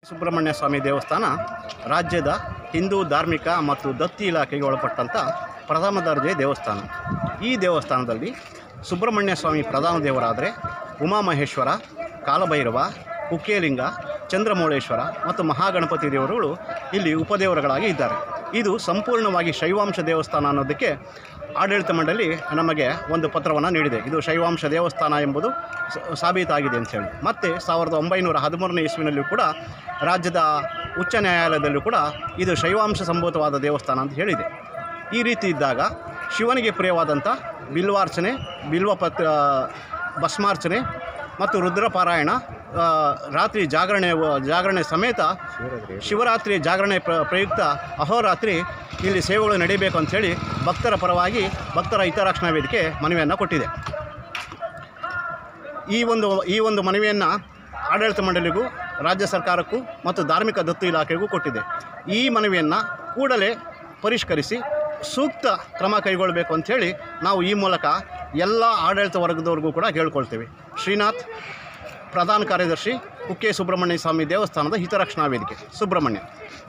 ಸುಬ್ರಹ್ಮಣ್ಯ ಸ್ವಾಮಿ ದೇವಸ್ಥಾನ ರಾಜ್ಯದ ಹಿಂದೂ ಧಾರ್ಮಿಕ ಮತ್ತು ದತ್ತಿ ಇಲಾಖೆಗೆ ಒಳಪಟ್ಟಂಥ ಪ್ರಥಮ ದರ್ಜೆ ದೇವಸ್ಥಾನ ಈ ದೇವಸ್ಥಾನದಲ್ಲಿ ಸುಬ್ರಹ್ಮಣ್ಯ ಸ್ವಾಮಿ ಪ್ರಧಾನ ದೇವರಾದರೆ ಉಮಾಮಹೇಶ್ವರ ಕಾಲಭೈರವ ಕುಕ್ಕೇಲಿಂಗ ಚಂದ್ರಮೌಳೇಶ್ವರ ಮತ್ತು ಮಹಾಗಣಪತಿ ದೇವರುಗಳು ಇಲ್ಲಿ ಉಪದೇವರುಗಳಾಗಿ ಇದ್ದಾರೆ ಇದು ಸಂಪೂರ್ಣವಾಗಿ ಶೈವಾಂಶ ದೇವಸ್ಥಾನ ಅನ್ನೋದಕ್ಕೆ ಆಡಳಿತ ಮಂಡಳಿ ನಮಗೆ ಒಂದು ಪತ್ರವನ್ನು ನೀಡಿದೆ ಇದು ಶೈವಾಂಶ ದೇವಸ್ಥಾನ ಎಂಬುದು ಸ- ಸಾಬೀತಾಗಿದೆ ಅಂತೇಳಿ ಮತ್ತು ಸಾವಿರದ ಒಂಬೈನೂರ ಹದಿಮೂರನೇ ಇಸ್ವಿನಲ್ಲೂ ಕೂಡ ರಾಜ್ಯದ ಉಚ್ಚ ನ್ಯಾಯಾಲಯದಲ್ಲೂ ಕೂಡ ಇದು ಶೈವಾಂಶ ಸಂಭೂತವಾದ ದೇವಸ್ಥಾನ ಅಂತ ಹೇಳಿದೆ ಈ ರೀತಿ ಇದ್ದಾಗ ಶಿವನಿಗೆ ಪ್ರಿಯವಾದಂಥ ಬಿಲ್ವಾರ್ಚನೆ ಬಿಲ್ವಪತ್ರ ಭಸ್ಮಾರ್ಚನೆ ಮತ್ತು ರುದ್ರಪಾರಾಯಣ ಆ, ರಾತ್ರಿ ಜಾಗರಣೆ ಜಾಗರಣೆ ಸಮೇತ ಶಿವರಾತ್ರಿ ಜಾಗರಣೆ ಪ್ರ ಪ್ರಯುಕ್ತ ಅಹೋರಾತ್ರಿ ಇಲ್ಲಿ ಸೇವೆಗಳು ನಡೀಬೇಕು ಅಂಥೇಳಿ ಭಕ್ತರ ಪರವಾಗಿ ಭಕ್ತರ ಹಿತರಕ್ಷಣಾ ವೇದಿಕೆ ಮನವಿಯನ್ನು ಕೊಟ್ಟಿದೆ ಈ ಒಂದು ಈ ಒಂದು ಮನವಿಯನ್ನು ಆಡಳಿತ ಮಂಡಳಿಗೂ ರಾಜ್ಯ ಸರ್ಕಾರಕ್ಕೂ ಮತ್ತು ಧಾರ್ಮಿಕ ದತ್ತು ಇಲಾಖೆಗೂ ಕೊಟ್ಟಿದೆ ಈ ಮನವಿಯನ್ನು ಕೂಡಲೇ ಪರಿಷ್ಕರಿಸಿ ಸೂಕ್ತ ಕ್ರಮ ಕೈಗೊಳ್ಳಬೇಕು ಅಂಥೇಳಿ ನಾವು ಈ ಮೂಲಕ ಎಲ್ಲ ಆಡಳಿತ ವರ್ಗದವ್ರಿಗೂ ಕೂಡ ಕೇಳ್ಕೊಳ್ತೇವೆ ಶ್ರೀನಾಥ್ ಪ್ರಧಾನ ಕಾರ್ಯದರ್ಶಿ ಕುಕ್ಕೆ ಸುಬ್ರಹ್ಮಣ್ಯ ಸ್ವಾಮಿ ದೇವಸ್ಥಾನದ ಹಿತರಕ್ಷಣಾ ವೇದಿಕೆ ಸುಬ್ರಹ್ಮಣ್ಯ